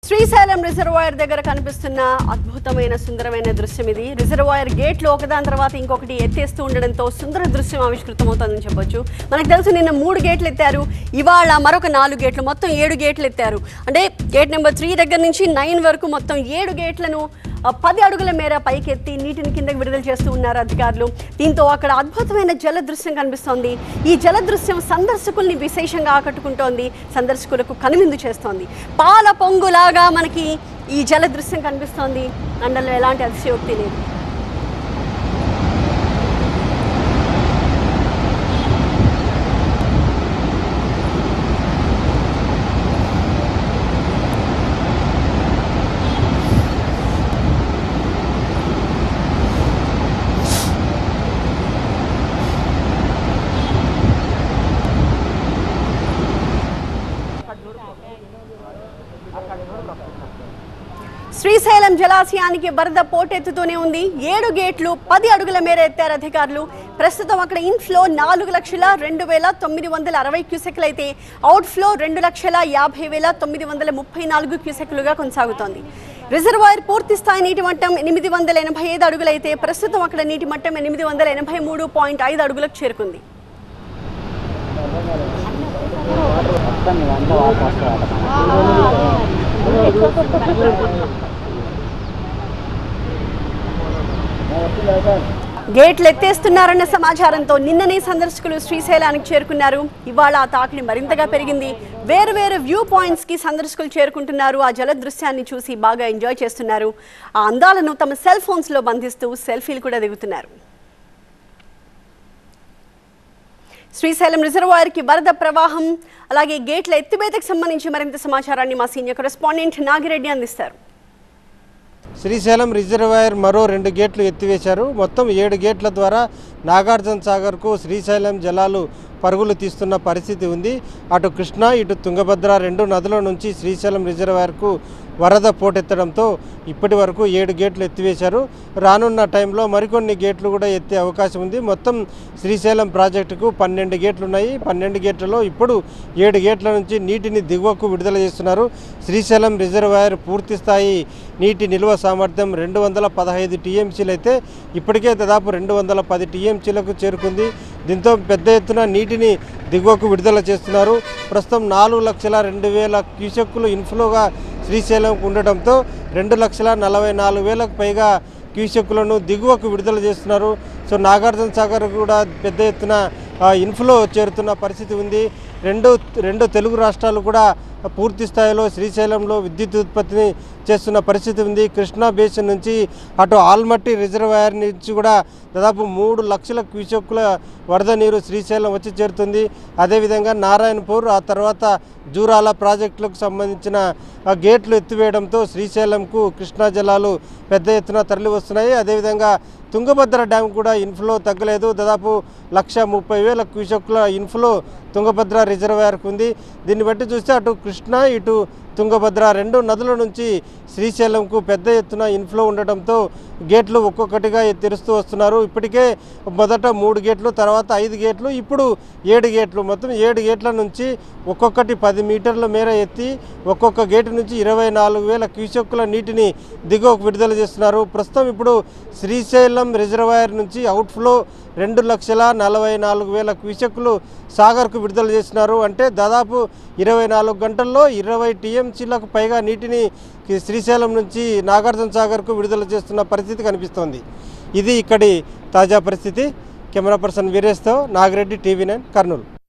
Srisailam reservoir దగ్గర కనిపిస్తున్న అద్భుతమైన సుందరమైన దృశ్యం ఇది రిజర్వాయర్ గేట్లు ఒకదాని తర్వాత ఇంకొకటి ఎత్తేస్తూ ఉండడంతో సుందర దృశ్యం ఆవిష్కృతమవుతుందని చెప్పొచ్చు మనకు తెలుసు నిన్న మూడు గేట్లు ఎత్తారు ఇవాళ మరొక నాలుగు గేట్లు మొత్తం ఏడు గేట్లు ఎత్తారు అంటే గేట్ నెంబర్ త్రీ దగ్గర నుంచి నైన్ వరకు మొత్తం ఏడు గేట్లను ఆ, పది అడుగుల మేర పైకెత్తి నీటిని కిందకి విడుదల చేస్తూ ఉన్నారు అధికారులు దీంతో అక్కడ అద్భుతమైన జల దృశ్యం కనిపిస్తోంది ఈ జల దృశ్యం సందర్శకుల్ని విశేషంగా ఆకట్టుకుంటోంది సందర్శకులకు కనువిందు చేస్తోంది పాల పొంగులాగా మనకి ఈ జల దృశ్యం కనిపిస్తోంది అందులో ఎలాంటి అతిశయోక్తి లేదు శ్రీశైలం జలాశయానికి వరద పోటెత్తుతూనే ఉంది ఏడు గేట్లు పది అడుగుల మేర ఎత్తారు అధికారులు ప్రస్తుతం అక్కడ ఇన్ఫ్లో నాలుగు లక్షల రెండు వేల తొమ్మిది వందల అరవై క్యూసెక్లు అయితే అవుట్ఫ్లో రెండు లక్షల యాభై వేల తొమ్మిది వందల ముప్పై నాలుగు క్యూసెక్లుగా కొనసాగుతోంది రిజర్వాయర్ పూర్తి స్థాయి నీటి మట్టం ఎనిమిది వందల ఎనభై ఐదు అడుగులైతే ప్రస్తుతం అక్కడ నీటి మట్టం ఎనిమిది వందల ఎనభై మూడు పాయింట్ ఐదు అడుగులకు చేరుకుంది మొత్తం ఇదంతా వాటర్ వస్తుంది గేట్లు ఎత్తేస్తున్నారన్న సమాచారంతో నిన్ననే సందర్శకులు శ్రీశైలానికి చేరుకున్నారు ఇవాళ ఆ తాకిడి మరింతగా పెరిగింది వేరు వేరు వ్యూ పాయింట్స్ కి సందర్శకులు చేరుకుంటున్నారు ఆ జల దృశ్యాన్ని చూసి బాగా ఎంజాయ్ చేస్తున్నారు ఆ అందాలను తమ సెల్ ఫోన్స్ లో బంధిస్తూ సెల్ఫీలు కూడా దిగుతున్నారు శ్రీశైలం రిజర్వాయర్ కి వరద ప్రవాహం అలాగే గేట్ల ఎత్తివేతకు సంబంధించి మరింత సమాచారాన్ని మా సీనియర్ కరెస్పాండెంట్ నాగిరెడ్డి అందిస్తారు శ్రీశైలం రిజర్వాయర్ మరో రెండు గేట్లు ఎత్తివేశారు మొత్తం ఏడు గేట్ల ద్వారా నాగార్జున సాగర్కు శ్రీశైలం జలాలు పరుగులు తీస్తున్న పరిస్థితి ఉంది అటు కృష్ణా ఇటు తుంగభద్ర రెండు నదుల నుంచి శ్రీశైలం రిజర్వాయర్కు వరద పోటెత్తడంతో ఇప్పటి వరకు ఏడు గేట్లు ఎత్తివేశారు రానున్న టైంలో మరికొన్ని గేట్లు కూడా ఎత్తే అవకాశం ఉంది మొత్తం శ్రీశైలం ప్రాజెక్టుకు పన్నెండు గేట్లు ఉన్నాయి పన్నెండు గేట్లలో ఇప్పుడు ఏడు గేట్ల నుంచి నీటిని దిగువకు విడుదల చేస్తున్నారు శ్రీశైలం రిజర్వాయర్ పూర్తి స్థాయి నీటి నిల్వ సామర్థ్యం రెండు వందల పదహైదు టీఎంసీలు అయితే ఇప్పటికే దాదాపు రెండు వందల పది టీఎంసీలకు చేరుకుంది దీంతో పెద్ద ఎత్తున నీటిని దిగువకు విడుదల చేస్తున్నారు ప్రస్తుతం నాలుగు లక్షల రెండు వేల క్యూసెక్కులు ఇన్ఫ్లోగా శ్రీశైలంకు ఉండటంతో రెండు లక్షల నలభై నాలుగు వేలకు పైగా క్యూసెక్కులను దిగువకు విడుదల చేస్తున్నారు సో నాగార్జున సాగర్ కూడా పెద్ద ఎత్తున ఆ, ఇన్ఫ్లో చేరుతున్న పరిస్థితి ఉంది రెండు రెండు తెలుగు రాష్ట్రాలు కూడా పూర్తి స్థాయిలో శ్రీశైలంలో విద్యుత్ ఉత్పత్తిని చేస్తున్న పరిస్థితి ఉంది కృష్ణా బేసిన్ నుంచి అటు ఆల్మట్టి రిజర్వాయర్ నుంచి కూడా దాదాపు మూడు లక్షల క్యూసెక్కుల వరద నీరు శ్రీశైలం వచ్చి చేరుతుంది అదేవిధంగా నారాయణపూర్ ఆ తర్వాత జూరాల ప్రాజెక్టులకు సంబంధించిన ఆ గేట్లు ఎత్తివేయడంతో శ్రీశైలంకు కృష్ణా జలాలు పెద్ద ఎత్తున తరలి వస్తున్నాయి అదేవిధంగా తుంగభద్ర డ్యామ్ కూడా ఇన్ఫ్లో తగ్గలేదు దాదాపు లక్ష ముప్పై వేల క్యూసెక్కుల ఇన్ఫ్లో తుంగభద్ర రిజర్వాయర్కు ఉంది దీన్ని బట్టి చూస్తే అటు కృష్ణా ఇటు తుంగభద్ర రెండు నదుల నుంచి శ్రీశైలంకు పెద్ద ఎత్తున ఇన్ఫ్లో ఉండటంతో గేట్లు ఒక్కొక్కటిగా తెరుస్తూ వస్తున్నారు ఇప్పటికే మొదట మూడు గేట్లు తర్వాత ఐదు గేట్లు ఇప్పుడు ఏడు గేట్లు మొత్తం ఏడు గేట్ల నుంచి ఒక్కొక్కటి పది మీటర్ల మేర ఎత్తి ఒక్కొక్క గేటు నుంచి ఇరవై నాలుగు వేల క్యూసెక్కుల నీటిని దిగువకు విడుదల చేస్తున్నారు ప్రస్తుతం ఇప్పుడు శ్రీశైలం రిజర్వాయర్ నుంచి అవుట్ఫ్లో రెండు లక్షల నలభై నాలుగు వేల క్యూసెక్కులు సాగర్కు విడుదల చేస్తున్నారు అంటే దాదాపు ఇరవై నాలుగు గంటల్లో ఇరవై టీఎంసీలకు పైగా నీటిని శ్రీశైలం నుంచి నాగార్జున సాగర్కు విడుదల చేస్తున్న పరిస్థితి కనిపిస్తోంది ఇది ఇక్కడి తాజా పరిస్థితి కెమెరా పర్సన్ వీరేష్తో నాగిరెడ్డి టీవీ నైన్ కర్నూలు